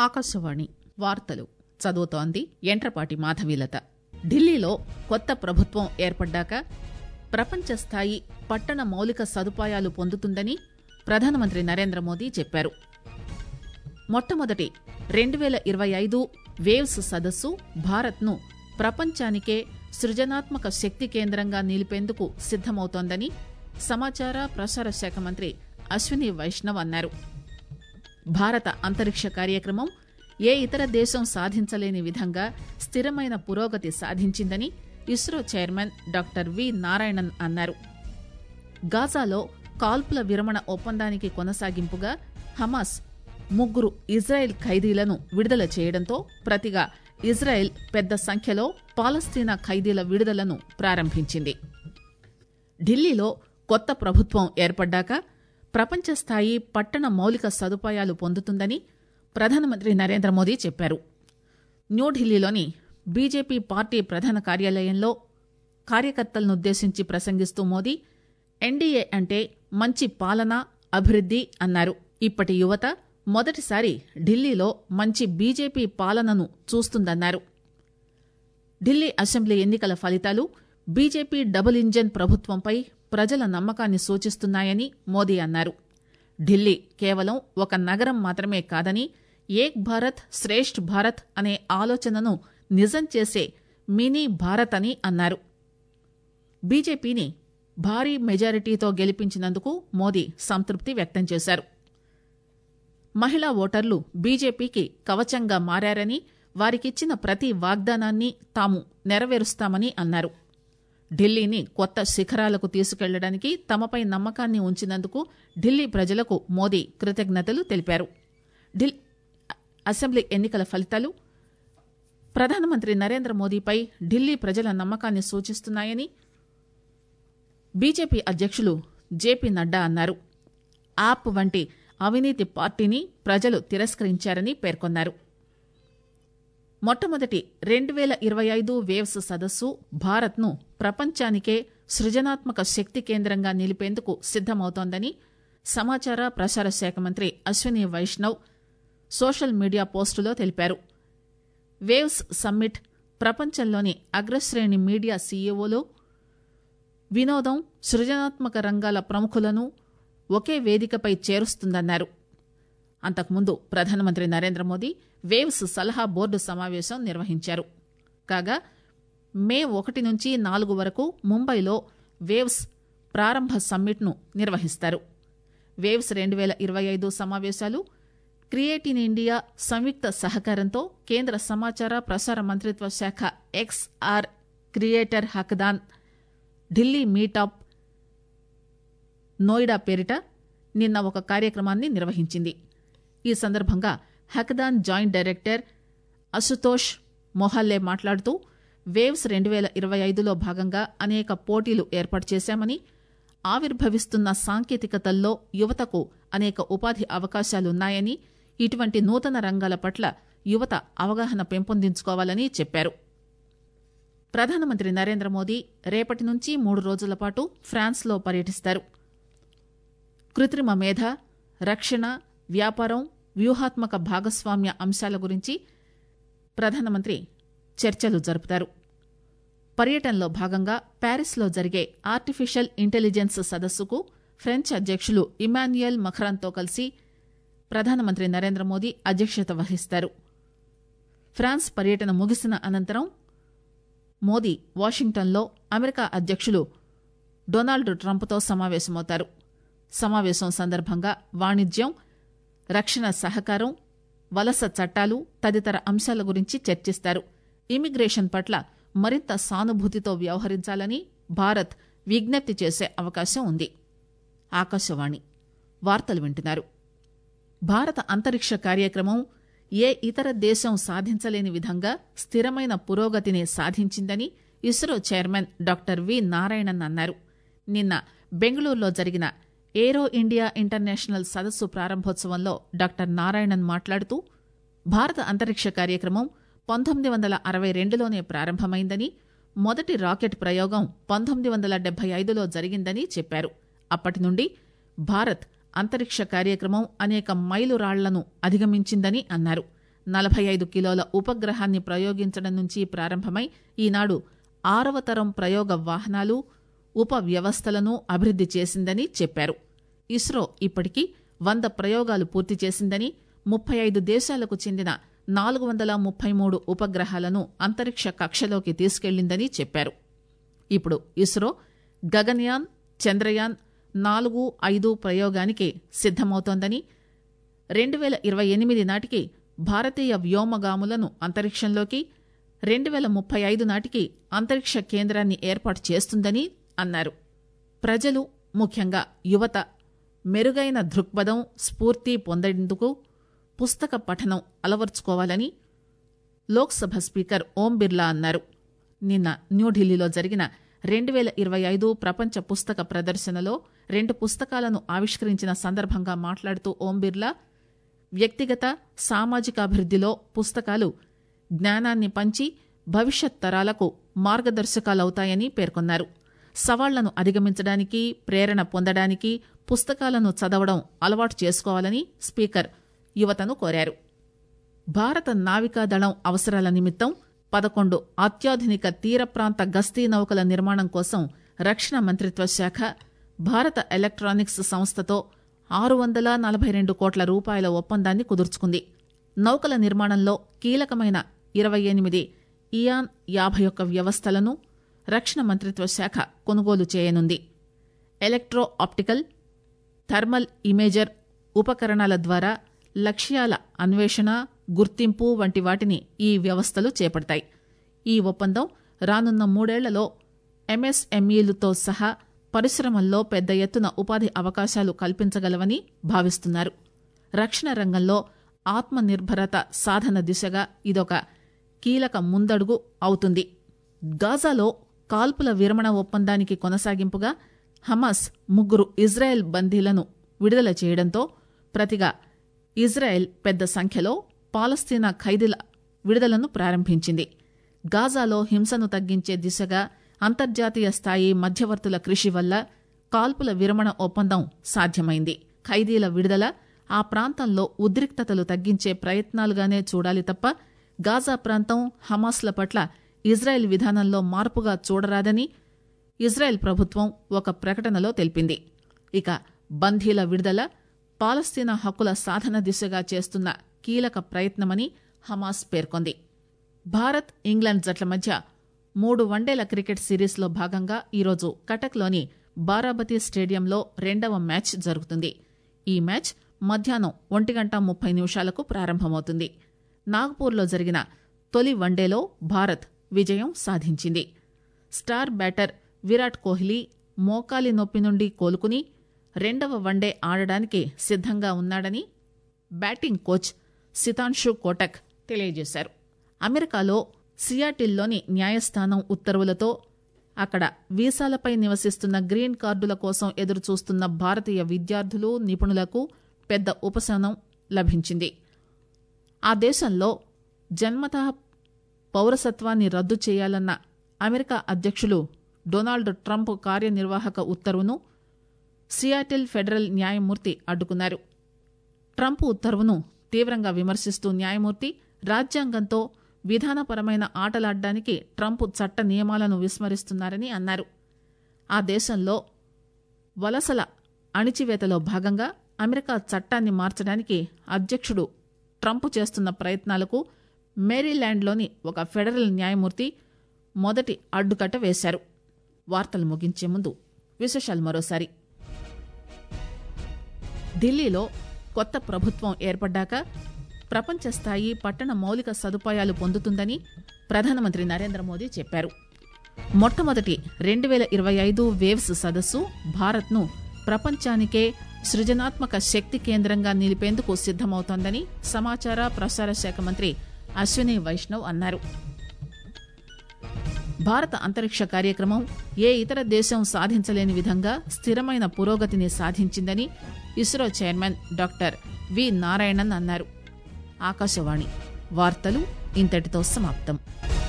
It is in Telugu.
ఆకాశవాణి వార్తలు చదువుతోంది ఎంట్రపాటి మాధవీలత ఢిల్లీలో కొత్త ప్రభుత్వం ఏర్పడ్డాక ప్రపంచ స్థాయి పట్టణ మౌలిక సదుపాయాలు పొందుతుందని ప్రధానమంత్రి నరేంద్ర మోదీ చెప్పారు మొట్టమొదటి రెండు పేల ఇరవై ఐదు వేవ్స్ సదస్సు భారత్ను ప్రపంచానికే సృజనాత్మక శక్తి కేంద్రంగా నిలిపేందుకు సిద్దమవుతోందని సమాచార ప్రసార శాఖ మంత్రి అశ్విని వైష్ణవ్ అన్నారు భారత అంతరిక్ష కార్యక్రమం ఏ ఇతర దేశం సాధించలేని విధంగా స్థిరమైన పురోగతి సాధించిందని ISRO chairman doctor V Narayanan అన్నారు గాజాలో కాల్పుల విరమణ ఒప్పందానికి కొనసాగింపుగా హమాస్ ముగ్గురు ఇజ్రాయెల్ ఖైదీలను విడుదల చేయడంతో ప్రతిగా ఇజ్రాయెల్ పెద్ద సంఖ్యలో పాలస్తీనా ఖైదీల విడుదలను ప్రారంభించింది ఢిల్లీలో కొత్త ప్రభుత్వం ఏర్పడ్డాక ప్రపంచ స్థాయి పట్టణ మౌలిక సదుపాయాలు పొందుతుందని ప్రధానమంత్రి నరేంద్ర మోదీ చెప్పారు న్యూఢిల్లీలోని బీజేపీ పార్టీ ప్రధాన కార్యాలయంలో కార్యకర్తలనుద్దేశించి ప్రసంగిస్తూ మోదీ ఎన్డీఏ అంటే మంచి పాలన అభివృద్ది అన్నారు ఇప్పటి యువత మొదటిసారి ఢిల్లీలో మంచి బీజేపీ పాలనను చూస్తుందన్నారు ఢిల్లీ అసెంబ్లీ ఎన్నికల ఫలితాలు బీజేపీ డబుల్ ఇంజన్ ప్రభుత్వంపై ప్రజల నమ్మకాన్ని సూచిస్తున్నాయని మోదీ అన్నారు ఢిల్లీ కేవలం ఒక నగరం మాత్రమే కాదని ఏక్ భారత్ శ్రేష్ఠ్ భారత్ అనే ఆలోచనను నిజం చేసే మినీ భారత్ అని అన్నారు బీజేపీని భారీ మెజారిటీతో గెలిపించినందుకు మోదీ సంతృప్తి వ్యక్తం చేశారు మహిళా ఓటర్లు బీజేపీకి కవచంగా మారని వారికిచ్చిన ప్రతి వాగ్దానాన్ని తాము నెరవేరుస్తామని అన్నారు ఢిల్లీని కొత్త శిఖరాలకు తీసుకెళ్లడానికి తమపై నమ్మకాన్ని ఉంచినందుకు ఢిల్లీ ప్రజలకు మోదీ కృతజ్ఞతలు తెలిపారు ఢిల్ అసెంబ్లీ ఎన్నికల ఫలితాలు ప్రధానమంత్రి నరేంద్ర మోదీపై ఢిల్లీ ప్రజల నమ్మకాన్ని సూచిస్తున్నాయని బీజేపీ అధ్యక్షులు జేపీ నడ్డా అన్నారు ఆప్ వంటి అవినీతి పార్టీని ప్రజలు తిరస్కరించారని పేర్కొన్నారు మొట్టమొదటి రెండు పేల ఇరవై ఐదు వేవ్స్ సదస్సు భారత్ను ప్రపంచానికే సృజనాత్మక శక్తి కేంద్రంగా నిలిపేందుకు సిద్దమవుతోందని సమాచార ప్రసార శాఖ మంత్రి అశ్విని వైష్ణవ్ సోషల్ మీడియా పోస్టులో తెలిపారు వేవ్స్ సమ్మిట్ ప్రపంచంలోని అగ్రశ్రేణి మీడియా సీఈఓలు వినోదం సృజనాత్మక రంగాల ప్రముఖులను ఒకే వేదికపై చేరుస్తుందన్నారు అంతకుముందు ప్రధానమంత్రి నరేంద్ర మోదీ వేవ్స్ సలహా బోర్డు సమావేశం నిర్వహించారు కాగా మే ఒకటి నుంచి నాలుగు వరకు ముంబైలో వేవ్స్ ప్రారంభ సమ్మిట్ను నిర్వహిస్తారు వేవ్స్ రెండు పేల ఇరవై ఐదు సమావేశాలు క్రియేట్ ఇన్ ఇండియా సంయుక్త సహకారంతో కేంద్ర సమాచార ప్రసార మంత్రిత్వ శాఖ XR creator hackathon Delhi meetup Noida పేరిట నిన్న ఒక కార్యక్రమాన్ని నిర్వహించింది ఈ సందర్భంగా hackathon joint director Ashutosh Mohle మాట్లాడుతూ వేవ్స్ రెండు పేల ఇరవై ఐదులో భాగంగా అనేక పోటీలు ఏర్పాటు చేశామని ఆవిర్భవిస్తున్న సాంకేతికతల్లో యువతకు అనేక ఉపాధి అవకాశాలున్నాయని ఇటువంటి నూతన రంగాల పట్ల యువత అవగాహన పెంపొందించుకోవాలని చెప్పారు ప్రధానమంత్రి నరేంద్ర మోదీ రేపటి నుంచి మూడు రోజుల పాటు ఫ్రాన్స్లో పర్యటిస్తారు కృత్రిమ మేధ రక్షణ వ్యాపారం వ్యూహాత్మక భాగస్వామ్య అంశాల గురించి ప్రధానమంత్రి చర్చలు జరుపుతారు పర్యటనలో భాగంగా ప్యారిస్లో జరిగే ఆర్టిఫిషియల్ ఇంటెలిజెన్స్ సదస్సుకు ఫ్రెంచ్ అధ్యక్షులు ఇమాన్యుయల్ మఖ్రాన్తో కలిసి ప్రధానమంత్రి నరేంద్ర మోదీ అధ్యక్షత వహిస్తారు ఫ్రాన్స్ పర్యటన ముగిసిన అనంతరం మోదీ వాషింగ్టన్లో అమెరికా అధ్యక్షులు డొనాల్డ్ ట్రంప్తో సమావేశమవుతారు సమావేశం సందర్భంగా వాణిజ్యం రక్షణ సహకారం వలస చట్టాలు తదితర అంశాల గురించి చర్చిస్తారు ఇమిగ్రేషన్ పట్ల మరింత సానుభూతితో వ్యవహరించాలని భారత్ విజ్ఞప్తి చేసే అవకాశం ఉంది ఆకాశవాణి వార్తలు వింటున్నారు భారత అంతరిక్ష కార్యక్రమం ఏ ఇతర దేశం సాధించలేని విధంగా స్థిరమైన పురోగతిని సాధించిందని ISRO chairman doctor V Narayanan అన్నారు నిన్న బెంగళూరులో జరిగిన ఏరో ఇండియా ఇంటర్నేషనల్ సదస్సు ప్రారంభోత్సవంలో డాక్టర్ నారాయణన్ మాట్లాడుతూ భారత అంతరిక్ష కార్యక్రమం పంతొమ్మిది వందల అరవై రెండులోనే ప్రారంభమైందని మొదటి రాకెట్ ప్రయోగం పంతొమ్మిది వందల డెబ్బై ఐదులో జరిగిందని చెప్పారు అప్పటి నుండి భారత్ అంతరిక్ష కార్యక్రమం అనేక మైలురాళ్లను అధిగమించిందని అన్నారు నలభై ఐదు కిలోల ఉపగ్రహాన్ని ప్రయోగించడం నుంచి ప్రారంభమై ఈనాడు ఆరవ తరం ప్రయోగ వాహనాలు ఉప వ్యవస్థలను అభివృద్ది చేసిందని చెప్పారు ఇస్రో ఇప్పటికీ వంద ప్రయోగాలు పూర్తి చేసిందని ముప్పై ఐదు దేశాలకు చెందిన నాలుగు వందల ముప్పై మూడు ఉపగ్రహాలను అంతరిక్ష కక్షలోకి తీసుకెళ్లిందని చెప్పారు ఇప్పుడు ఇస్రో గగన్యాన్ చంద్రయాన్ నాలుగు ఐదు ప్రయోగానికి సిద్దమవుతోందని రెండు వేల ఇరవై ఎనిమిది నాటికి భారతీయ వ్యోమగాములను అంతరిక్షంలోకి రెండు వేల ముప్పై ఐదు నాటికి అంతరిక్ష కేంద్రాన్ని ఏర్పాటు చేస్తుందని అన్నారు ప్రజలు ముఖ్యంగా యువత మెరుగైన దృక్పథం స్ఫూర్తి పొందేందుకు పుస్తక పఠనం అలవర్చుకోవాలని లోక్సభ స్పీకర్ ఓం బిర్లా అన్నారు నిన్న న్యూఢిల్లీలో జరిగిన రెండు వేల ఇరవై ఐదు ప్రపంచ పుస్తక ప్రదర్శనలో రెండు పుస్తకాలను ఆవిష్కరించిన సందర్భంగా మాట్లాడుతూ ఓం బిర్లా వ్యక్తిగత సామాజిక అభివృద్దిలో పుస్తకాలు జ్ఞానాన్ని పంచి భవిష్యత్ తరాలకు మార్గదర్శకాలవుతాయని పేర్కొన్నారు సవాళ్లను అధిగమించడానికి ప్రేరణ పొందడానికి పుస్తకాలను చదవడం అలవాటు చేసుకోవాలని స్పీకర్ యువతను కోరారు భారత నావికాదళం అవసరాల నిమిత్తం పదకొండు అత్యాధునిక తీర ప్రాంత గస్తీ నౌకల నిర్మాణం కోసం రక్షణ మంత్రిత్వ శాఖ భారత ఎలక్ట్రానిక్స్ సంస్థతో ఆరు వందల నలభై రెండు కోట్ల రూపాయల ఒప్పందాన్ని కుదుర్చుకుంది నౌకల నిర్మాణంలో కీలకమైన ఇరవై ఎనిమిది ఇయాన్ యాభై ఒక్క వ్యవస్థలను రక్షణ మంత్రిత్వ శాఖ కొనుగోలు చేయనుంది ఎలక్ట్రో ఆప్టికల్ థర్మల్ ఇమేజర్ ఉపకరణాల ద్వారా లక్ష్యాల అన్వేషణ గుర్తింపు వంటి వాటిని ఈ వ్యవస్థలు చేపడతాయి ఈ ఒప్పందం రానున్న మూడేళ్లలో ఎంఎస్ఎంఈలతో సహా పరిశ్రమల్లో పెద్ద ఎత్తున ఉపాధి అవకాశాలు కల్పించగలవని భావిస్తున్నారు రక్షణ రంగంలో ఆత్మ నిర్భరత సాధన దిశగా ఇదొక కీలక ముందడుగు అవుతుంది గాజాలో కాల్పుల విరమణ ఒప్పందానికి కొనసాగింపుగా హమాస్ ముగ్గురు ఇజ్రాయెల్ బందీలను విడుదల చేయడంతో ప్రతిగా ఇజ్రాయెల్ పెద్ద సంఖ్యలో పాలస్తీనా ఖైదీల విడుదలను ప్రారంభించింది గాజాలో హింసను తగ్గించే దిశగా అంతర్జాతీయ స్థాయి మధ్యవర్తుల కృషి వల్ల కాల్పుల విరమణ ఒప్పందం సాధ్యమైంది ఖైదీల విడుదల ఆ ప్రాంతంలో ఉద్రిక్తతలు తగ్గించే ప్రయత్నాలుగానే చూడాలి తప్ప గాజా ప్రాంతం హమాస్ల పట్ల ఇజ్రాయెల్ విధానంలో మార్పుగా చూడరాదని ఇజ్రాయెల్ ప్రభుత్వం ఒక ప్రకటనలో తెలిపింది ఇక బందీల విడుదల పాలస్తీనా హక్కుల సాధన దిశగా చేస్తున్న కీలక ప్రయత్నమని హమాస్ పేర్కొంది భారత్ ఇంగ్లాండ్ జట్ల మధ్య మూడు వన్డేల క్రికెట్ సిరీస్లో భాగంగా ఈరోజు కటక్లోని బారాబతి స్టేడియంలో రెండవ మ్యాచ్ జరుగుతుంది ఈ మ్యాచ్ మధ్యాహ్నం ఒంటి గంట ముప్పై నిమిషాలకు ప్రారంభమవుతుంది నాగ్పూర్లో జరిగిన తొలి వన్డేలో భారత్ విజయం సాధించింది స్టార్ బ్యాటర్ విరాట్ కోహ్లీ మోకాలి నొప్పి నుండి కోలుకుని రెండవ వన్డే ఆడడానికి సిద్ధంగా ఉన్నాడని బ్యాటింగ్ కోచ్ సితాన్షు కోటక్ తెలియజేశారు అమెరికాలో సియాటిల్లోని న్యాయస్థానం ఉత్తర్వులతో అక్కడ వీసాలపై నివసిస్తున్న గ్రీన్ కార్డుల కోసం ఎదురుచూస్తున్న భారతీయ విద్యార్థులు నిపుణులకు పెద్ద ఉపశమనం లభించింది ఆ దేశంలో జన్మతః పౌరసత్వాన్ని రద్దు చేయాలన్న అమెరికా అధ్యక్షులు డొనాల్డ్ ట్రంప్ కార్యనిర్వాహక ఉత్తర్వును సియాటిల్ ఫెడరల్ న్యాయమూర్తి అడ్డుకున్నారు ట్రంప్ ఉత్తర్వును తీవ్రంగా విమర్శిస్తూ న్యాయమూర్తి రాజ్యాంగంతో విధానపరమైన ఆటలాడడానికి ట్రంప్ చట్ట నియమాలను విస్మరిస్తున్నారని అన్నారు ఆ దేశంలో వలసల అణిచివేతలో భాగంగా అమెరికా చట్టాన్ని మార్చడానికి అధ్యక్షుడు ట్రంప్ చేస్తున్న ప్రయత్నాలకు మేరీల్యాండ్లోని ఒక ఫెడరల్ న్యాయమూర్తి మొదటి అడ్డుకట్ట వేశారు వార్తలు ముగించే ముందు విశేషాలు మరోసారి ఢిల్లీలో కొత్త ప్రభుత్వం ఏర్పడ్డాక ప్రపంచ స్థాయి పట్టణ మౌలిక సదుపాయాలు పొందుతుందని ప్రధానమంత్రి నరేంద్ర మోదీ చెప్పారు మొట్టమొదటి రెండు వేల ఇరవై ఐదు వేవ్స్ సదస్సు భారత్ను ప్రపంచానికే సృజనాత్మక శక్తి కేంద్రంగా నిలిపేందుకు సిద్దమవుతోందని సమాచార ప్రసార శాఖ మంత్రి అశ్విని వైష్ణవ్ అన్నారు భారత అంతరిక్ష కార్యక్రమం ఏ ఇతర దేశం సాధించలేని విధంగా స్థిరమైన పురోగతిని సాధించిందని ISRO chairman doctor V Narayanan అన్నారు ఆకాశవాణి వార్తలు ఇంతటితో సమాప్తం